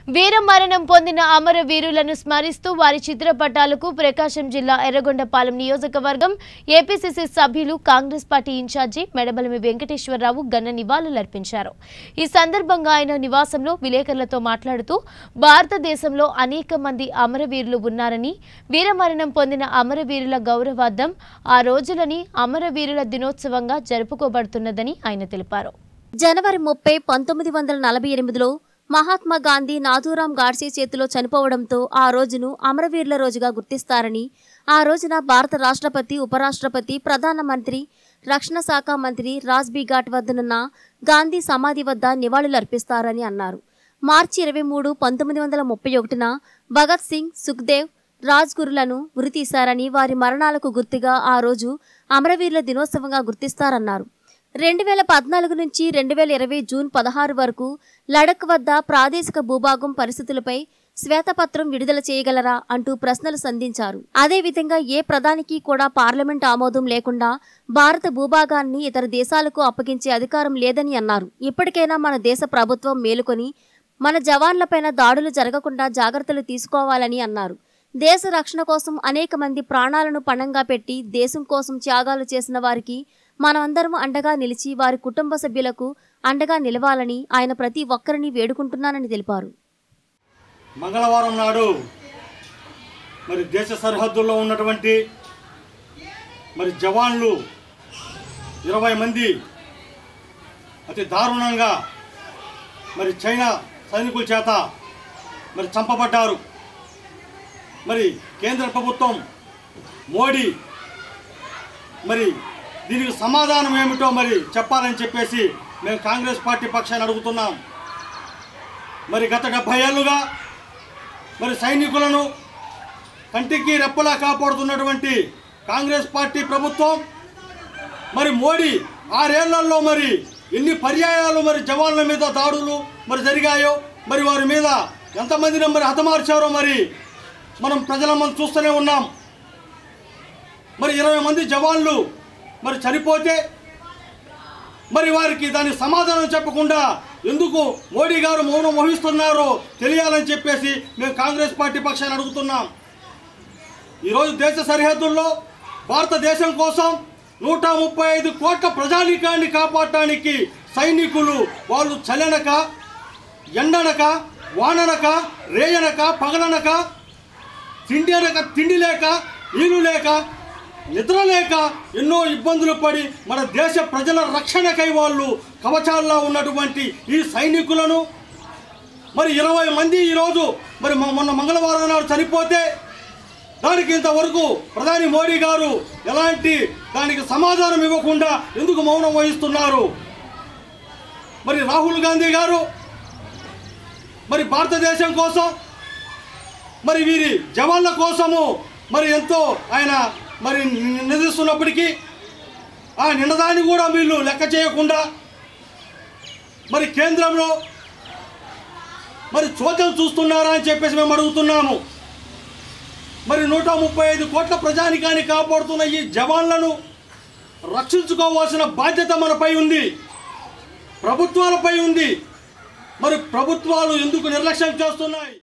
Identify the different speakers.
Speaker 1: వీర మరణం పొందిన అమరవీరులను స్మరిస్తూ వారి చిత్రపటాలకు ప్రకాశం జిల్లా ఎర్రగొండపాలెం నియోజకవర్గం ఏపీసీసీ సభ్యులు కాంగ్రెస్ పార్టీ ఇన్ఛార్జి మెడబలమి వెంకటేశ్వరరావు ఘన నివాళులర్పించారు ఈ సందర్భంగా ఆయన నివాసంలో విలేకరులతో మాట్లాడుతూ భారతదేశంలో అనేక మంది అమరవీరులు ఉన్నారని వీరమరణం పొందిన అమరవీరుల గౌరవార్థం ఆ రోజులని అమరవీరుల దినోత్సవంగా జరుపుకోబడుతున్నదని ఆయన తెలిపారు
Speaker 2: జనవరి ముప్పై పంతొమ్మిది వందల నలభై ఎనిమిదిలో మహాత్మా గాంధీ నాథూరాం గాడ్సే చేతిలో చనిపోవడంతో ఆ రోజును అమరవీరుల రోజుగా గుర్తిస్తారని ఆ రోజున భారత రాష్ట్రపతి ఉపరాష్ట్రపతి ప్రధానమంత్రి రక్షణ శాఖ మంత్రి రాజ్ బి ఘాట్ వద్దనున్న గాంధీ సమాధి వద్ద నివాళులర్పిస్తారని అన్నారు మార్చి ఇరవై మూడు పంతొమ్మిది వందల ముప్పై ఒకటిన భగత్ సింగ్ సుఖ్దేవ్ రాజ్గురులను ఉరితీశారని వారి మరణాలకు గుర్తుగా ఆ రోజు అమరవీరుల దినోత్సవంగా గుర్తిస్తారన్నారు రెండు వేల పద్నాలుగు నుంచి రెండు వేల ఇరవై జూన్ పదహారు వరకు లడక్ వద్ద ప్రాదేశిక భూభాగం పరిస్థితులపై శ్వేతపత్రం విడుదల చేయగలరా అంటూ ప్రశ్నలు సంధించారు అదేవిధంగా ఏ ప్రధానికి కూడా పార్లమెంట్ ఆమోదం లేకుండా భారత భూభాగాన్ని ఇతర దేశాలకు అప్పగించే అధికారం లేదని అన్నారు ఇప్పటికైనా మన దేశ ప్రభుత్వం మేలుకొని మన జవాన్లపైన దాడులు జరగకుండా జాగ్రత్తలు తీసుకోవాలని అన్నారు దేశ రక్షణ కోసం అనేక మంది ప్రాణాలను పణంగా పెట్టి దేశం కోసం త్యాగాలు చేసిన వారికి మనమందరం అండగా నిలిచి వారి కుటుంబ సభ్యులకు అండగా నిలవాలని ఆయన ప్రతి ఒక్కరిని వేడుకుంటున్నానని తెలిపారు
Speaker 3: మంగళవారం నాడు మరి దేశ సరిహద్దుల్లో ఉన్నటువంటి మరి జవాన్లు ఇరవై మంది అతి దారుణంగా మరి చైనా సైనికుల చేత మరి చంపబడ్డారు మరి కేంద్ర ప్రభుత్వం మోడీ మరి దీనికి సమాధానం ఏమిటో మరి చెప్పాలని చెప్పేసి మేము కాంగ్రెస్ పార్టీ పక్షాన్ని అడుగుతున్నాం మరి గత డెబ్బై ఏళ్ళుగా మరి సైనికులను కంటికి రెప్పలా కాపాడుతున్నటువంటి కాంగ్రెస్ పార్టీ ప్రభుత్వం మరి మోడీ ఆరేళ్లలో మరి ఎన్ని పర్యాయాలు మరి జవాన్ల మీద దాడులు మరి జరిగాయో మరి వారి మీద ఎంతమందిని మరి హతమార్చారో మరి మనం ప్రజల మనం చూస్తూనే ఉన్నాం మరి ఇరవై మంది జవాన్లు మరి చనిపోతే మరి వారికి దాని సమాధానం చెప్పకుండా ఎందుకు మోడీ గారు మౌనం వహిస్తున్నారో తెలియాలని చెప్పేసి మేము కాంగ్రెస్ పార్టీ పక్షాన్ని అడుగుతున్నాం ఈరోజు దేశ సరిహద్దుల్లో భారతదేశం కోసం నూట ముప్పై ఐదు కోట్ల ప్రజానీకాన్ని కాపాడటానికి సైనికులు వాళ్ళు చలనక ఎండనక వాననక రేయనక పగలనక తిండి అనక తిండి లేక నీళ్లు లేక నిద్ర లేక ఎన్నో ఇబ్బందులు పడి మన దేశ ప్రజల రక్షణకై వాళ్ళు కవచాల్లో ఉన్నటువంటి ఈ సైనికులను మరి ఇరవై మంది ఈరోజు మరి మొ- మొన్న మంగళవారం నాడు చనిపోతే దానికి ఇంతవరకు ప్రధాని మోడీ గారు ఎలాంటి దానికి సమాధానం ఇవ్వకుండా ఎందుకు మౌనం వహిస్తున్నారు మరి రాహుల్ గాంధీ గారు మరి భారతదేశం కోసం మరి వీరి జవాన్ల కోసము మరి ఎంతో ఆయన మరి నిధిస్తున్నప్పటికీ ఆ నిన్నదాన్ని కూడా వీళ్ళు లెక్క చేయకుండా మరి కేంద్రంలో మరి చోద్యం చూస్తున్నారా అని చెప్పేసి మేము అడుగుతున్నాము మరి నూట ముప్పై ఐదు కోట్ల ప్రజానికాన్ని కాపాడుతున్న ఈ జవాన్లను రక్షించుకోవాల్సిన బాధ్యత మనపై ఉంది ప్రభుత్వాలపై ఉంది మరి ప్రభుత్వాలు ఎందుకు నిర్లక్ష్యం చేస్తున్నాయి